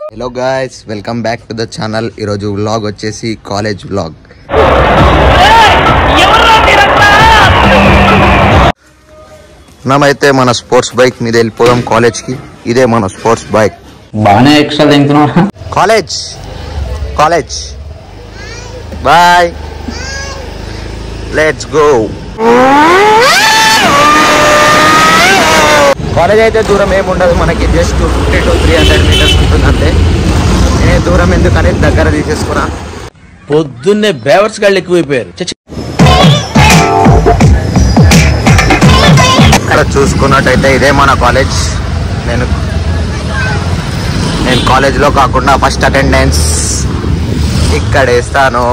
Hello guys welcome back to the channel ఈరోజు vlog వచ్చేసి college vlog మనమైతే మన స్పోర్ట్స్ బైక్ మీద వెళ్ళిపోదాం కాలేజ్కి ఇదే మన స్పోర్ట్స్ బైక్ బాగానే ఎక్స్ట్రా తింటున్నావా college college boy let's go college అయితే దూరం ఏమి ఉండదు మనకి just fifty to three hundred meters ఉంటుంది అంతే నేను దూరం ఎందుకని దగ్గర తీసేసుకున్నా పొద్దున్నే బేవర్స్ గాళ్ళు ఎక్కువైపోయారు చచ్చి. ఇక్కడ చూసుకున్నట్టయితే ఇదే మన కాలేజ్ నేను నేను కాలేజ్లో కాకుండా ఫస్ట్ అటెండెన్స్ ఇక్కడ వేస్తాను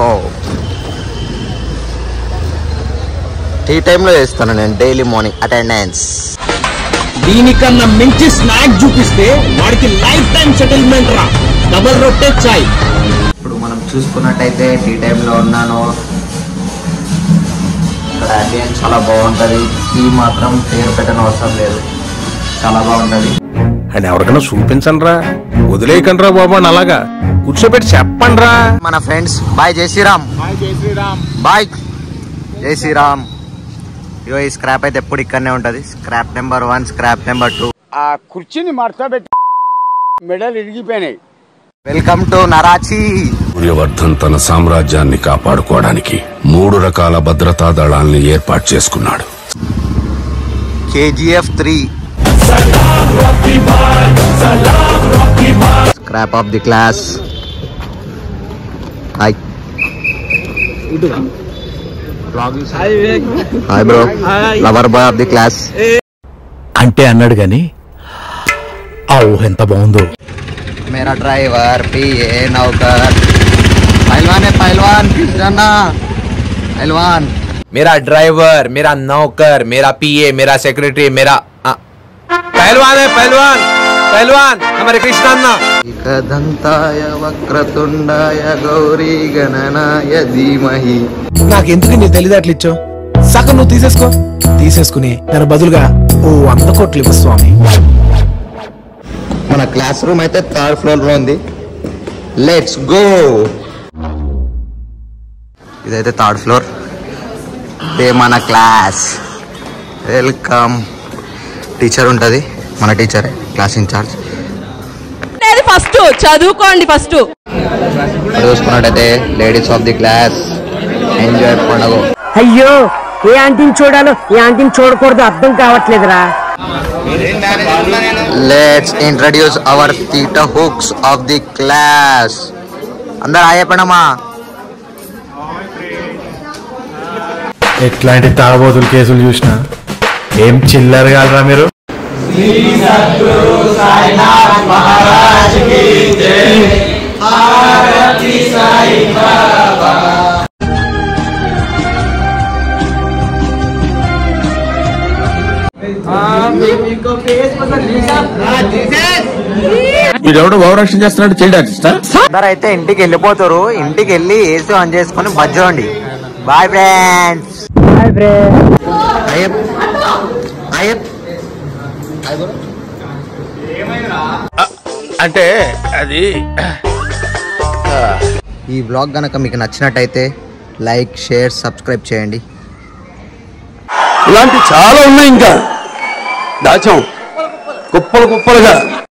టీ టైంలో వేస్తాను నేను డైలీ మార్నింగ్ అటెండెన్స్ దీనికన్నా మించి స్నాక్ చూపిస్తే వాడికి లైఫ్ టైం సెటిల్మెంట్ రా డబల్ రొట్టె చాయ్ ఇప్పుడు మనం చూసుకున్నట్టయితే టీ టైంలో ఉన్నాను ఇక్కడ అంబియన్స్ చాలా బాగుంటుంది టీ మాత్రం పేరు పెట్టని అవసరం లేదు చాలా బాగుంటుంది అని ఎవరికైనా చూపించండి రా వదిలేయకండి రా బాబు అని అలాగా కూర్చోబెట్టి చెప్పండి రా మన ఫ్రెండ్స్ బాయ్ జై శ్రీరామ్ బాయ్ జై శ్రీరామ్ ఇగో ఈ స్క్రాప్ అయితే ఎప్పుడు ఇక్కడనే ఉంటది scrap number one scrap number two ఆ కుర్చీని మడతబెట్టి మెడలు ఇరిగిపోయినాయి వెల్కమ్ టు నరాచి సూర్యవర్ధన్ తన సామ్రాజ్యాన్ని కాపాడుకోవడానికి మూడు రకాల భద్రతా దళాల్ని ఏర్పాటు చేసుకున్నాడు KGF three scrap of the class hi hi bro lover boy of the class అంటే అన్నాడు గాని ఆ ఊహ ఎంత బాగుందో मेरा ड्राइवर पिए नौकर पहलवान है पहलवान कृष्णा पहलवान मेरा ड्राइवर मेरा नौकर मेरा पीए मेरा सेक्रेटरी मेरा आ, पहलवान है पहलवान पहलवान हमारे कृष्णान्ना एकदन्ताय वक्रतुण्डाय गौरी गणनाय धीमहि నాకెందుకు నీ తెలివితేటలు ఇచ్చావు సగం నువ్వు తీసేసుకో తీసేసుకుని దాని బదులుగా ఓ వంద కోట్లు ఇవ్వ స్వామి మన క్లాస్ రూమ్ అయితే థర్డ్ ఫ్లోర్ లో ఉంది లెట్స్ గో ఇదైతే థర్డ్ ఫ్లోర్ ఇదే మన క్లాస్ వెల్కమ్ టీచర్ ఉంటుంది మన టీచరే క్లాస్ ఇన్ఛార్జ్ అనేది ఫస్ట్ చదువుకోండి ఫస్ట్ ఇక్కడ చూసుకున్నట్టయితే ladies of the class enjoy పండుగ అయ్యో ఏ ఆంటీని చూడాలో ఏ ఆంటీని చూడకూడదు అర్థం కావట్లేదురా let's introduce our theatre hooks of the class అందరు ఆయపడమా ఎట్లాంటి తాగబోతుల కేసులు చూసినా ఏం చిల్లర కాలరా మీరు వీడెవడో భావరక్షణ చేస్తున్నాడు చైల్డ్ ఆర్టిస్టా అందరు అయితే ఇంటికి వెళ్ళిపోతారు ఇంటికి వెళ్ళి ఏసీ ఆన్ చేసుకొని బజ్జోండి బాయ్ ఫ్రెండ్స్ అయ్యప్ అయ్యప్ అంటే అది ఈ బ్లాగ్ గనక మీకు నచ్చినట్టయితే లైక్ షేర్ సబ్స్క్రైబ్ చేయండి ఇలాంటి చాలా ఉన్నాయి ఇంకా దాచాం కుప్పలు కుప్పలుగా